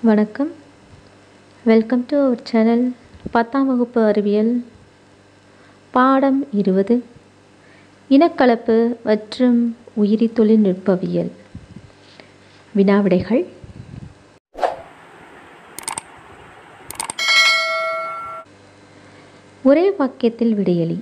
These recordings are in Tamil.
வணக்கம் வெல்கம் டு அவர் சேனல் பத்தாம் வகுப்பு அறிவியல் பாடம் இருபது இனக்கலப்பு மற்றும் உயிரி தொழில்நுட்பவியல் வினாவிடைகள் ஒரே வாக்கியத்தில் விடையளி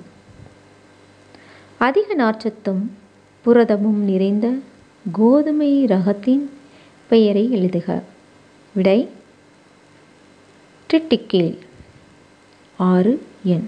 அதிக நார்ச்சத்தும் புரதமும் நிறைந்த கோதுமை ரகத்தின் பெயரை எழுதுக விடை ட்ரிட்டிக்கேல் ஆறு எண்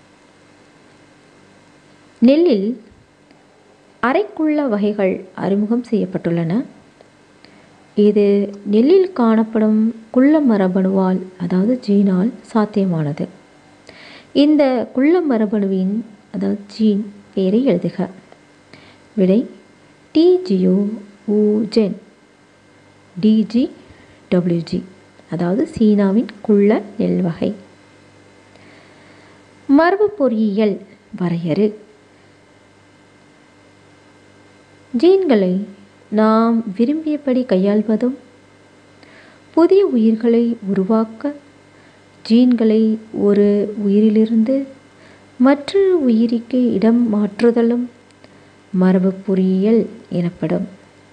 நெல்லில் அரைக்குள்ள வகைகள் அறிமுகம் செய்யப்பட்டுள்ளன இது நெல்லில் காணப்படும் குள்ள மரபணுவால் அதாவது ஜீனால் சாத்தியமானது இந்த குள்ள மரபணுவின் அதாவது ஜீன் பெயரை எழுதுக விடை டிஜிஓ ஊஜென் டிஜி டபிள்யூஜி அதாவது சீனாவின் குள்ள நெல் வகை மரபு பொறியியல் வரையறு ஜீன்களை நாம் விரும்பியபடி கையாள்வதும் புதிய உயிர்களை உருவாக்க ஜீன்களை ஒரு உயிரிலிருந்து மற்றொரு உயிரிக்கு இடம் மாற்றுதலும் மரபு பொறியியல் எனப்படும்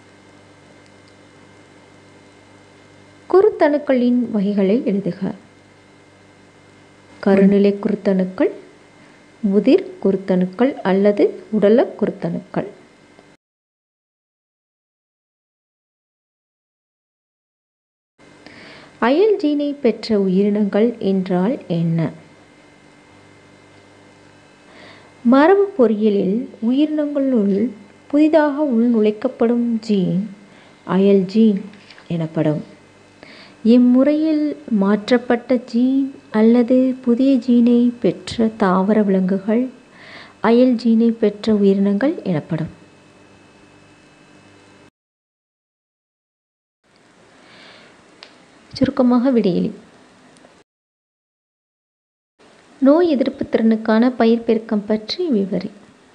குருத்தணுக்களின் வகைகளை எழுதுக கருநிலை குருத்தணுக்கள் முதிர் குருத்தணுக்கள் அல்லது உடல குருத்தணுக்கள் அயல் ஜீனை பெற்ற உயிரினங்கள் என்றால் என்ன மரபு பொறியியலில் உயிரினங்களுள் புதிதாக உள்நுழைக்கப்படும் ஜீன் அயல் ஜீன் எனப்படும் இம்முறையில் மாற்றப்பட்ட ஜீன் அல்லது புதிய ஜீனை பெற்ற தாவர விலங்குகள் அயல் ஜீனை பெற்ற உயிரினங்கள் எனப்படும் சுருக்கமாக விடையிலி நோய் எதிர்ப்பு திறனுக்கான பயிர் பெருக்கம் பற்றி விவரி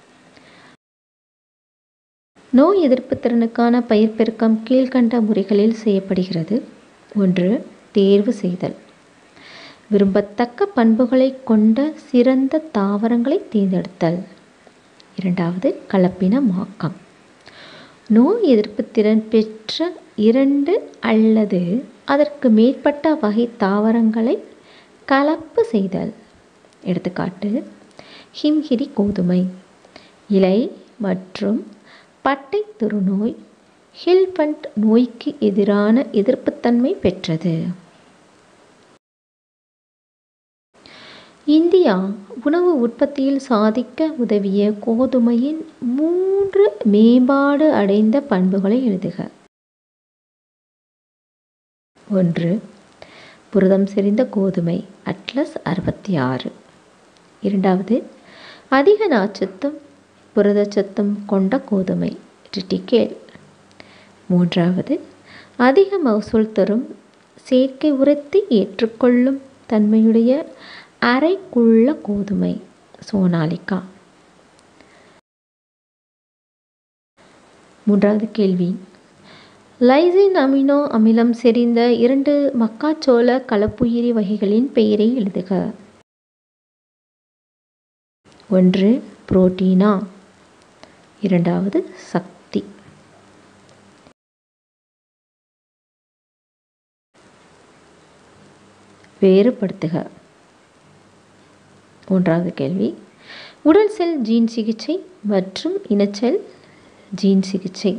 நோய் எதிர்ப்பு திறனுக்கான பயிர் பெருக்கம் கீழ்கண்ட முறைகளில் செய்யப்படுகிறது ஒன்று தேர்வு செய்தல் விரும்பத்தக்க பண்புகளை கொண்ட சிறந்த தாவரங்களை தேர்ந்தெடுத்தல் இரண்டாவது கலப்பினமாக்கம் நோய் எதிர்ப்பு திறன் பெற்ற இரண்டு அல்லது அதற்கு மேற்பட்ட வகை தாவரங்களை கலப்பு செய்தல் எடுத்துக்காட்டு ஹிம்ஹிரி கோதுமை இலை மற்றும் பட்டை துருநோய் ஹில்பண்ட் நோய்க்கு எதிரான எதிர்ப்புத்தன்மை பெற்றது இந்தியா உணவு உற்பத்தியில் சாதிக்க உதவிய கோதுமையின் மூன்று மேம்பாடு அடைந்த பண்புகளை எழுதுக ஒன்று புரதம் செறிந்த கோதுமை அட்லஸ் அறுபத்தி ஆறு இரண்டாவது அதிக நாச்சத்தும் புரதச்சத்தும் கொண்ட கோதுமை ரிட்டிகேல் மூன்றாவது அதிக மகசூல் தரும் செயற்கை உரத்தை ஏற்றுக்கொள்ளும் தன்மையுடைய அரைக்குள்ள கோதுமை சோனாலிகா மூன்றாவது கேள்வி லைசின் அமினோ அமிலம் செறிந்த இரண்டு மக்காச்சோள கலப்புயிரி வகைகளின் பெயரை எழுதுக ஒன்று புரோட்டீனா இரண்டாவது சக்தி வேறுபடுத்துக மூன்றாவது கேள்வி உடல் செல் ஜீன் சிகிச்சை மற்றும் இனச்செல் ஜீன் சிகிச்சை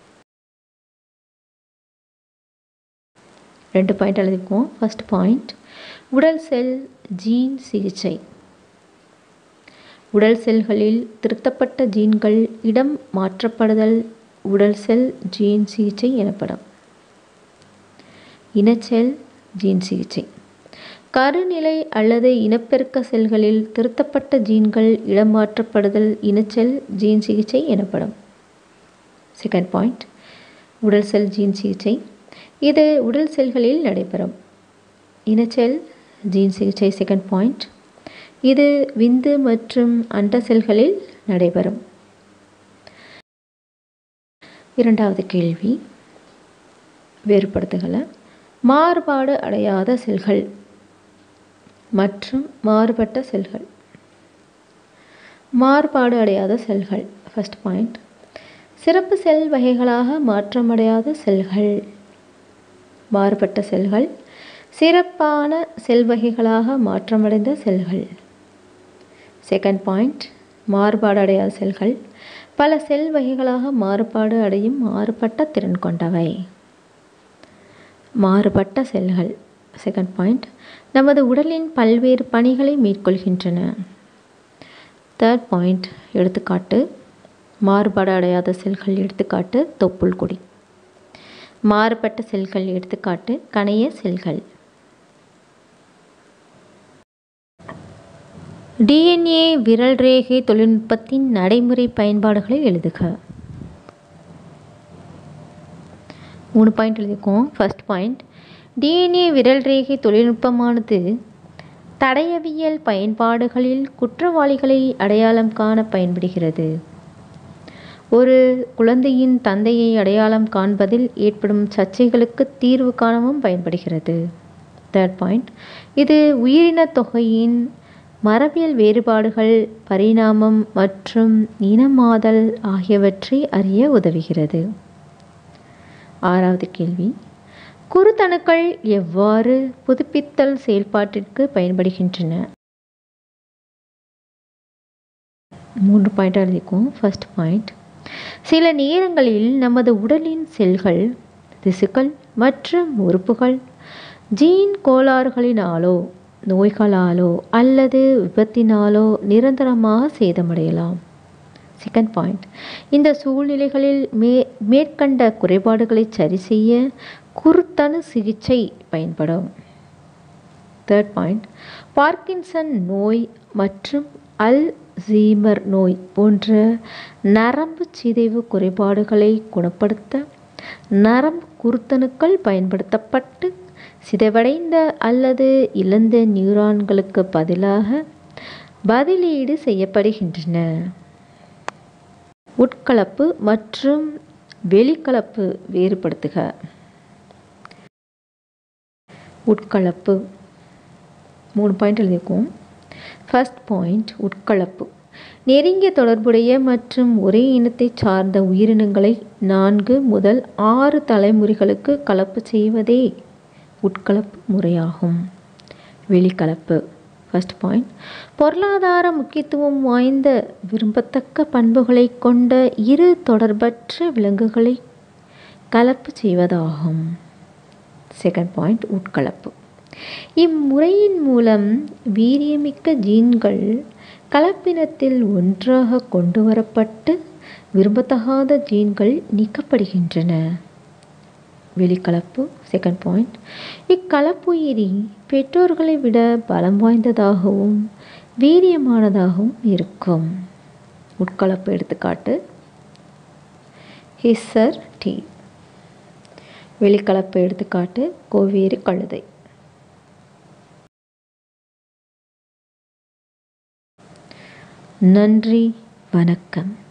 ரெண்டு பாயிண்ட் எழுதிக்குவோம் ஃபஸ்ட் பாயிண்ட் உடல் செல் ஜீன் சிகிச்சை உடல் செல்களில் திருத்தப்பட்ட ஜீன்கள் இடம் மாற்றப்படுதல் உடல் செல் ஜீன் சிகிச்சை எனப்படும் இனச்செல் ஜீன் சிகிச்சை கருநிலை அல்லது இனப்பெருக்க செல்களில் திருத்தப்பட்ட ஜீன்கள் இடம் மாற்றப்படுதல் இனச்செல் ஜீன் சிகிச்சை எனப்படும் செகண்ட் பாயிண்ட் உடல் செல் ஜீன் சிகிச்சை இது உடல் செல்களில் நடைபெறும் இனச்செல் ஜீன் சிகிச்சை செகண்ட் பாயிண்ட் இது விந்து மற்றும் அண்ட செல்களில் நடைபெறும் இரண்டாவது கேள்வி வேறுபடுத்துகளை மாறுபாடு அடையாத செல்கள் மற்றும் மாறுபட்ட செல்கள் மாறுபாடு அடையாத செல்கள் ஃபர்ஸ்ட் பாயிண்ட் சிறப்பு செல் வகைகளாக மாற்றமடையாத செல்கள் மாறுபட்ட செல்கள் சிறப்பான செல் வகைகளாக மாற்றமடைந்த செல்கள் செகண்ட் பாயிண்ட் மாறுபாடு அடையாத செல்கள் பல செல் வகைகளாக மாறுபாடு அடையும் மாறுபட்ட திறன் கொண்டவை மாறுபட்ட செல்கள் செகண்ட் பாயிண்ட் நமது உடலின் பல்வேறு பணிகளை மேற்கொள்கின்றன தேர்ட் பாயிண்ட் எடுத்துக்காட்டு மாறுபாடு அடையாத செல்கள் எடுத்துக்காட்டு தொப்புள் கொடி மாறுபட்ட செல்கள் எடுத்துக்காட்டு கணைய செல்கள் டிஎன்ஏ விரல் ரேகை தொழில்நுட்பத்தின் நடைமுறை பயன்பாடுகளை எழுதுக மூணு பாயிண்ட் எழுதிக்கோம் ஃபர்ஸ்ட் பாயிண்ட் டிஎன்ஏ விரல் ரேகை தொழில்நுட்பமானது தடயவியல் பயன்பாடுகளில் குற்றவாளிகளை அடையாளம் காண பயன்படுகிறது ஒரு குழந்தையின் தந்தையை அடையாளம் காண்பதில் ஏற்படும் சர்ச்சைகளுக்கு தீர்வு காணவும் பயன்படுகிறது தேர்ட் பாயிண்ட் இது உயிரின தொகையின் மரபியல் வேறுபாடுகள் பரிணாமம் மற்றும் இனமாதல் ஆகியவற்றை அறிய உதவுகிறது ஆறாவது கேள்வி குருத்தணுக்கள் எவ்வாறு புதுப்பித்தல் செயல்பாட்டிற்கு பயன்படுகின்றன மூன்று பாயிண்ட் எழுதிக்கும் ஃபர்ஸ்ட் பாயிண்ட் சில நேரங்களில் நமது உடலின் செல்கள் திசுக்கள் மற்றும் உறுப்புகள் ஜீன் கோளாறுகளினாலோ நோய்களாலோ அல்லது விபத்தினாலோ நிரந்தரமாக சேதமடையலாம் செகண்ட் பாயிண்ட் இந்த சூழ்நிலைகளில் மே மேற்கண்ட குறைபாடுகளை சரி செய்ய குருத்தணு சிகிச்சை பயன்படும் தேர்ட் பாயிண்ட் பார்க்கின்சன் நோய் மற்றும் அல் ஜீமர் நோய் போன்ற நரம்பு சிதைவு குறைபாடுகளை குணப்படுத்த நரம்பு குருத்தணுக்கள் பயன்படுத்தப்பட்டு சிதைவடைந்த அல்லது இழந்த நியூரான்களுக்கு பதிலாக பதிலீடு செய்யப்படுகின்றன உட்கலப்பு மற்றும் வெளிக்கலப்பு வேறுபடுத்துக உட்கலப்பு மூணு பாயிண்ட் எழுதியிருக்கோம் ஃபர்ஸ்ட் பாயிண்ட் உட்கலப்பு நெருங்கிய தொடர்புடைய மற்றும் ஒரே இனத்தை சார்ந்த உயிரினங்களை நான்கு முதல் ஆறு தலைமுறைகளுக்கு கலப்பு செய்வதே உட்கலப்பு முறையாகும் வெளிக்கலப்பு ஃபர்ஸ்ட் பாயிண்ட் பொருளாதார முக்கியத்துவம் வாய்ந்த விரும்பத்தக்க பண்புகளை கொண்ட இரு தொடர்பற்ற விலங்குகளை கலப்பு செய்வதாகும் செகண்ட் பாயிண்ட் உட்கலப்பு இம்முறையின் மூலம் வீரியமிக்க ஜீன்கள் கலப்பினத்தில் ஒன்றாக கொண்டு வரப்பட்டு விரும்பத்தகாத ஜீன்கள் நீக்கப்படுகின்றன வெளிக்கலப்பு செகண்ட் பாயிண்ட் இக்கலப்புயிரி பெற்றோர்களை விட பலம் வாய்ந்ததாகவும் வீரியமானதாகவும் இருக்கும் உட்கலப்பு எடுத்துக்காட்டு ஹிஸ்ஸர் டீ வெளிக்கலப்பு எடுத்துக்காட்டு கோவேரி கழுதை நன்றி வணக்கம்